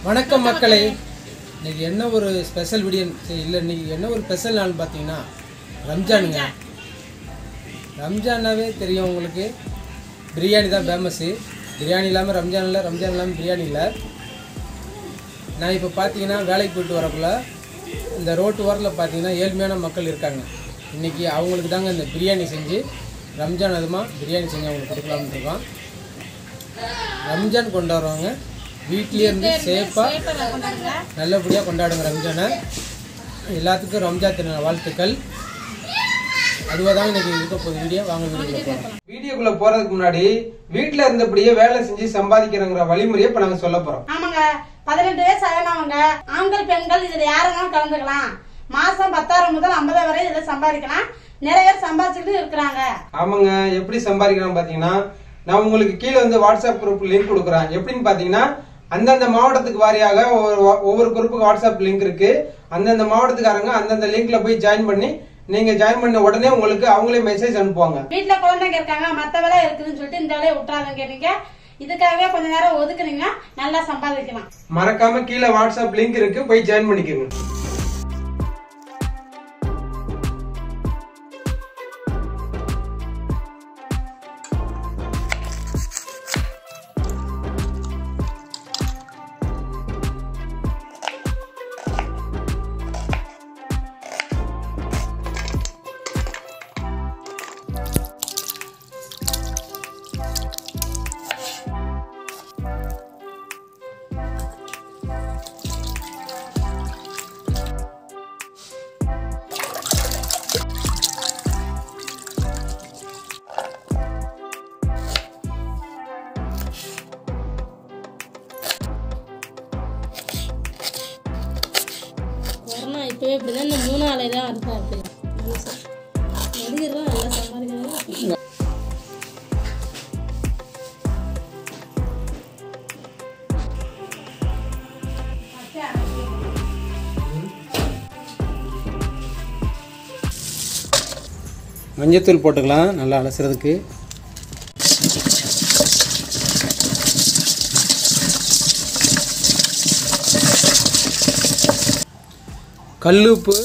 வணக்கம் மக்களே இன்னைக்கு என்ன ஒரு ஸ்பெஷல் வீடியோ இல்லை இன்னைக்கு என்ன ஒரு ஸ்பெஷல் நாள் பார்த்தீங்கன்னா ரம்ஜானுங்க ரம்ஜான்னாவே தெரியும் உங்களுக்கு பிரியாணி தான் ஃபேமஸ்ஸு பிரியாணி இல்லாமல் ரம்ஜான் இல்லை ரம்ஜான் இல்லாமல் பிரியாணி இல்லை நான் இப்போ பார்த்தீங்கன்னா வேலைக்கு போயிட்டு வரக்குள்ள இந்த ரோட்டு ஓரத்தில் பார்த்தீங்கன்னா ஏழ்மையான மக்கள் இருக்காங்க இன்றைக்கி அவங்களுக்கு தாங்க இந்த பிரியாணி செஞ்சு ரம்ஜான் அதுமா பிரியாணி செஞ்சு அவங்களுக்கு கொடுக்கலாம்னு இருக்கோம் ரம்ஜான் கொண்டாடுறவங்க வீட்லேயே இருந்து சேஃபாக நல்லபடியாக கொண்டாடுங்க ரம்ஜானை எல்லாத்துக்கும் ரம்ஜான் திருநாள் வாழ்த்துக்கள் அதுவாக தான் இன்னைக்கு இருக்க போகுது வீடியோ வாங்க வீடியோக்குள்ள போகலாம் வீடியோக்குள்ள போறதுக்கு முன்னாடி வீட்டில் இருந்தபடியே வேலை செஞ்சு சம்பாதிக்கிறங்கிற வழிமுறையை இப்போ நாங்கள் சொல்ல போகிறோம் ஆமாங்க பதினெட்டு வயசு ஆகினவங்க ஆண்கள் பெண்கள் இதுல யாருனாலும் கலந்துக்கலாம் மாசம் பத்தாயிரம் முதல் ஐம்பதாயிரம் வரை இதுல சம்பாதிக்கலாம் நிறைய பேர் சம்பாதிச்சுட்டு இருக்கிறாங்க ஆமாங்க எப்படி சம்பாதிக்கிறோம் பார்த்தீங்கன்னா நான் உங்களுக்கு கீழே வந்து வாட்ஸ்அப் குரூப் லிங்க் கொடுக்குறேன் எப்படின்னு பார்த்தீங்கன்னா அந்தந்த மாவட்டத்துக்கு வாரியாக ஒவ்வொரு வா- ஒவ்வொரு குரூப்புக்கு வாட்ஸ்அப் லிங்க் இருக்கு அந்தந்த மாவட்டத்துக்காரங்க அந்தந்த லிங்க்ல போய் ஜாயின் பண்ணி நீங்க ஜாயின் பண்ண உடனே உங்களுக்கு அவங்களே மெசேஜ் அனுப்புவாங்க வீட்டுல குழந்தைங்க இருக்காங்க மத்த வேலை இருக்குதுன்னு சொல்லிட்டு இந்த வேலையை விட்டுறாதுங்க நீங்க இதுக்காகவே கொஞ்ச நேரம் ஒதுக்குனீங்க நல்லா சம்பாதிக்கலாம் மறக்காம கீழே வாட்ஸ்அப் லிங்க் இருக்கு போய் ஜாயின் பண்ணிக்கோங்க வரணும் இப்போவே இப்படி தான் இந்த மூணு ஆலை தான் இருக்காது நடிகர்லாம் நல்லா சம்பாதிக்கிறாங்க மஞ்சத்தூள் போட்டுக்கலாம் நல்லா அலசுறதுக்கு கல்லுப்பு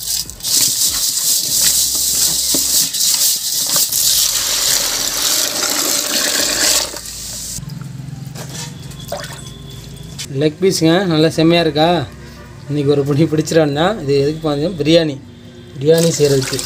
லெக் பீஸுங்க நல்லா செம்மையாக இருக்கா இன்றைக்கி ஒரு பிடி பிடிச்சிடான்னா இது எதுக்கு பார்த்தீங்கன்னா பிரியாணி பிரியாணி செய்கிறதுக்கு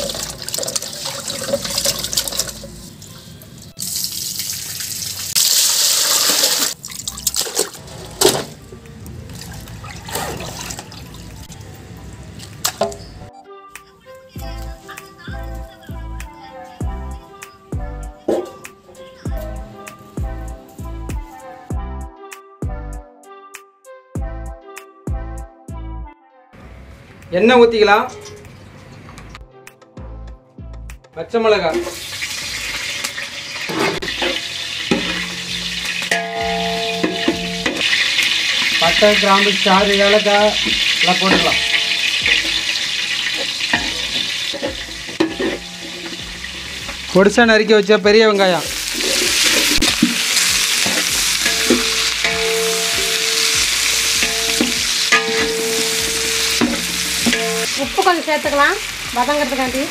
எண்ணெய் ஊற்றிக்கலாம் பச்சை மிளகாய் பட்டை கிராம்பு சாறு ஏலக்காய் எல்லாம் போட்டுக்கலாம் பொடிசா நறுக்கி வச்ச பெரிய வெங்காயம் உப்பு கொஞ்சம் சேர்த்துக்கலாம் வதங்கிறதுக்காண்டி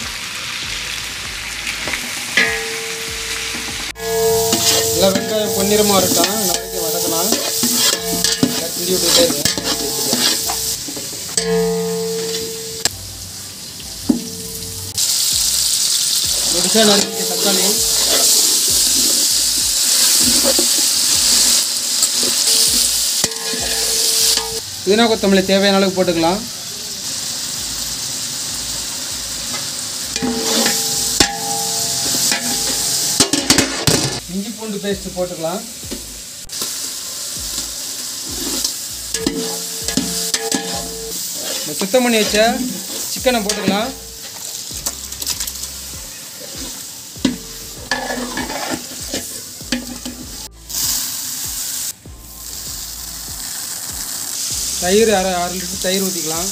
நல்லா வெங்காயம் பொன்னிறமாக இருக்கட்டும் நாளைக்கு வதக்கலாம் நல்லா கிண்டி விட்டுக்கிட்டே இருங்க பொடிசா நறுக்கிய தக்காளி புதினா கொத்தமல்லி தேவையான அளவுக்கு போட்டுக்கலாம் இஞ்சி பூண்டு பேஸ்ட் போட்டுக்கலாம் இந்த சுத்தம் பண்ணி வச்ச சிக்கனை போட்டுக்கலாம் தயிர் அரை அரை லிட்டர் தயிர் ஊற்றிக்கலாம்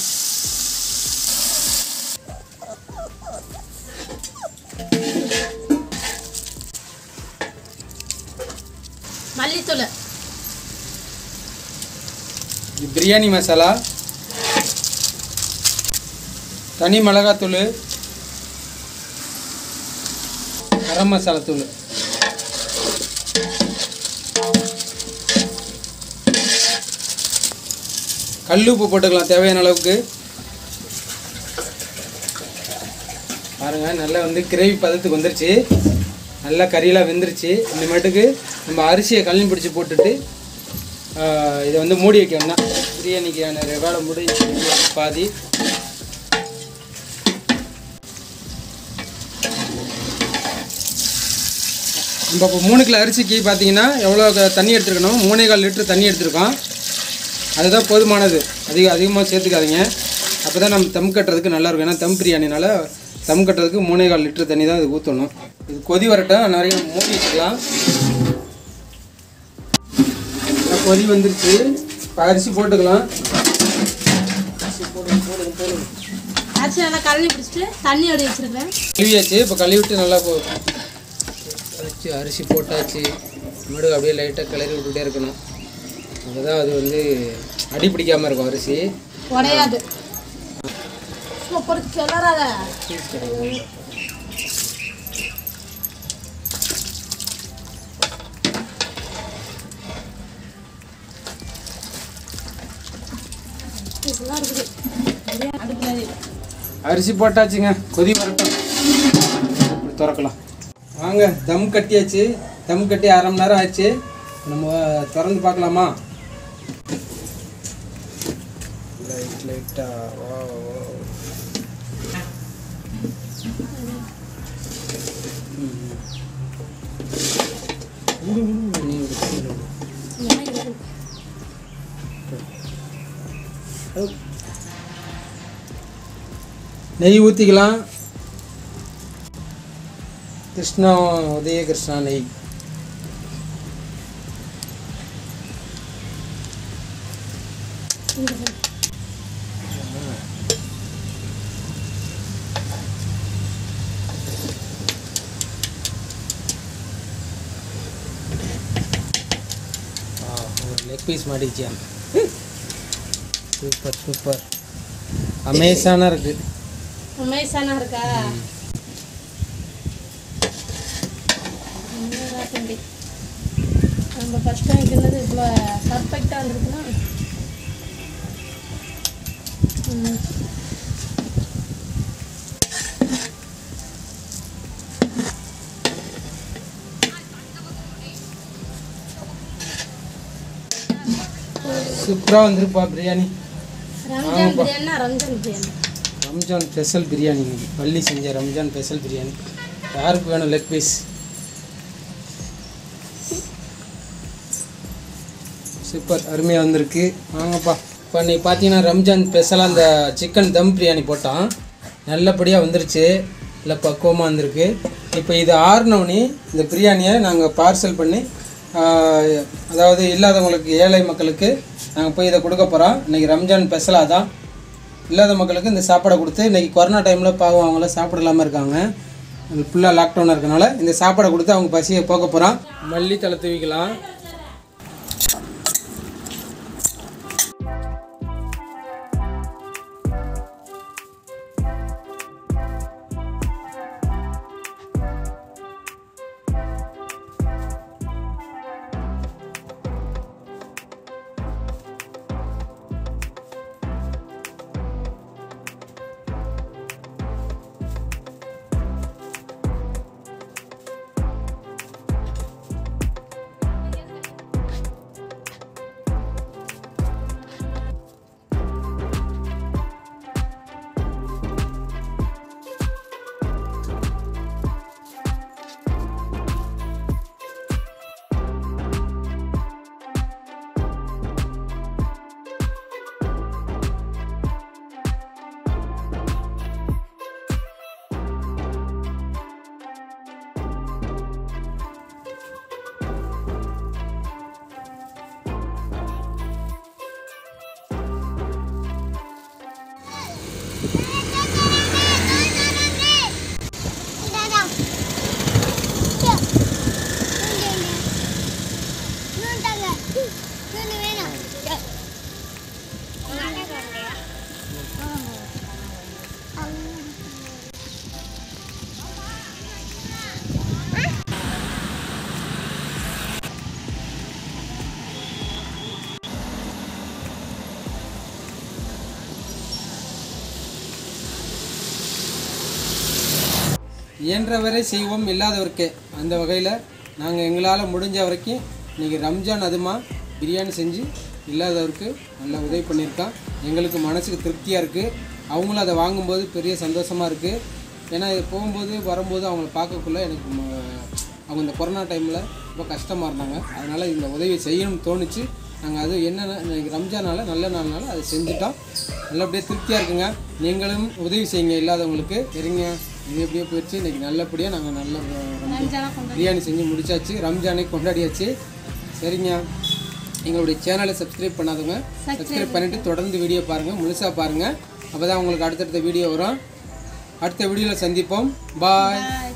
மல்லித்தூள் பிரியாணி மசாலா தனி மிளகாத்தூள் கரம் மசாலா தூள் கல் உப்பு போட்டுக்கலாம் தேவையான அளவுக்கு பாருங்க நல்லா வந்து கிரேவி பதத்துக்கு வந்துருச்சு நல்லா கறியெல்லாம் வெந்துருச்சு இனிமேட்டுக்கு நம்ம அரிசியை கல்லின் பிடிச்சி போட்டுட்டு ஆஹ், இதை வந்து மூடி வைக்கணும் தான் பிரியாணிக்கான வேலை முடிஞ்சு பாதி நம்ம இப்போ மூணு கிலோ அரிசிக்கு பார்த்தீங்கன்னா எவ்வளோ க- தண்ணி எடுத்துருக்கணும் மூணே கால் லிட்டர் தண்ணி எடுத்திருக்கோம் அதுதான் போதுமானது அதிக அதிகமாக சேர்த்துக்காதீங்க அப்போ தான் நம்ம தம் கட்டுறதுக்கு நல்லா இருக்கும் ஏன்னா தம் பிரியாணினால தம் கட்டுறதுக்கு மூணே கால் லிட்டர் தண்ணி தான் இது ஊற்றணும் இது கொதி வரட்டும் நிறைய மூடி வச்சுக்கலாம் நல்லா கொதி வந்துருச்சு இப்போ அரிசி போட்டுக்கலாம் அரிசி போடுங்க போடுங்க போடுங்க அரிசி நல்லா கழுவி பிடிச்சிட்டு தண்ணி அப்படி வச்சிருக்கேன் கழுவியாச்சு இப்போ கழுவி விட்டு நல்லா போ வச்சு அரிசி போட்டாச்சு மறுபடியும் அப்படியே லைட்டாக கிளறி விட்டுட்டே இருக்கணும் அப்பதான் அது வந்து அடி பிடிக்காம இருக்கும் அரிசி உடையாது பொறுத்து கிளறாத இதெல்லாம் இருக்குது பிரியாணி அடுப்பில் அரிசி போட்டாச்சுங்க கொதி வரட்டும் இப்படி திறக்கலாம் வாங்க தம் கட்டியாச்சு தம் கட்டி அரை மணி நேரம் ஆச்சு நம்ம திறந்து பார்க்கலாமா லைட் லைட்டா வா வா. ம். விடு, விடு, நீ விடு, கீழே விடு. நெய் ஊற்றிக்கலாம் கிருஷ்ணா உதய கிருஷ்ணா நெய் ஆ, ஒரு லெக் பீஸ் மாட்டிக்கிச்சியா சூப்பர் சூப்பர் அமேசானாக இருக்குது அமேசானா இருக்கா என்னடா தம்பி நம்ம ஃபஸ்ட் டைம் வைக்கிறது இவ்வளோ பர்ஃபெக்டாக இருந்திருக்குன்னா ம். சூப்பராக வந்துருப்பா பிரியாணி ரம்ஜான் பிரியாணினா ரம்ஜான் பிரியாணி ரம்ஜான் ஸ்பெஷல் பிரியாணி இன்னைக்கு பள்ளி செஞ்ச ரம்ஜான் ஸ்பெஷல் பிரியாணி யாருக்கு வேணும் லெக் பீஸ் சூப்பர் அருமையாக வந்திருக்கு வாங்கப்பா இப்போ நீ பார்த்தீங்கன்னா ரம்ஜான் ஸ்பெஷலாக அந்த சிக்கன் தம் பிரியாணி போட்டான் நல்லபடியாக வந்துருச்சு இல்லை பக்குவமாக வந்திருக்கு இப்போ இது ஆறுனவுனே இந்த பிரியாணியை நாங்கள் பார்சல் பண்ணி ஆஹ், அதாவது இல்லாதவங்களுக்கு ஏழை மக்களுக்கு நாங்கள் போய் இதை கொடுக்க போகிறோம் இன்றைக்கி ரம்ஜான் ஸ்பெஷலாக தான் இல்லாத மக்களுக்கு இந்த சாப்பாடை கொடுத்து இன்றைக்கி கொரோனா டைமில் பாவம் அவங்களாம் சாப்பிட இல்லாமல் இருக்காங்க ஃபுல்லாக லாக்டவுனாக இருக்கனால இந்த சாப்பாடை கொடுத்து அவங்க பசியை போக்க போகிறோம் மல்லித்தலை தூவிக்கலாம் இயன்றவரை செய்வோம் இல்லாதவர்க்கே அந்த வகையில் நாங்கள் எங்களால் முடிஞ்ச வரைக்கும் இன்றைக்கி ரம்ஜான் அதுமா பிரியாணி செஞ்சு இல்லாதவருக்கு நல்லா உதவி பண்ணியிருக்கான் எங்களுக்கு மனசுக்கு திருப்தியாக இருக்குது அவங்களும் அதை வாங்கும்போது பெரிய சந்தோஷமாக இருக்குது ஏன்னா இது போகும்போது வரும்போது அவங்கள பார்க்கக்குள்ள எனக்கு ம- அவங்க இந்த கொரோனா டைமில் ரொம்ப கஷ்டமாக இருந்தாங்க அதனால் இந்த உதவி செய்யணும்னு தோணுச்சு நாங்கள் அது என்னென்ன இன்னைக்கு ரம்ஜானால நல்ல நாள்னால அதை செஞ்சுட்டோம் நல்லபடியாக திருப்தியாக இருக்குங்க நீங்களும் உதவி செய்யுங்க இல்லாதவங்களுக்கு சரிங்க இது எப்படியோ போயிடுச்சு இன்னைக்கு நல்லபடியாக நாங்கள் நல்ல அஹ், ரம்ஜான் ரம்ஜானாக கொண்டாடி பிரியாணி செஞ்சு முடிச்சாச்சு ரம்ஜானை கொண்டாடியாச்சு சரிங்க எங்களுடைய சேனலை சப்ஸ்கிரைப் பண்ணாதவங்க சப்ஸ்கிரைப் பண்ணிவிட்டு தொடர்ந்து வீடியோ பாருங்கள் முழுசாக பாருங்கள் அப்போ தான் உங்களுக்கு அடுத்தடுத்த வீடியோ வரும் அடுத்த வீடியோவில் சந்திப்போம் பாய் பாய்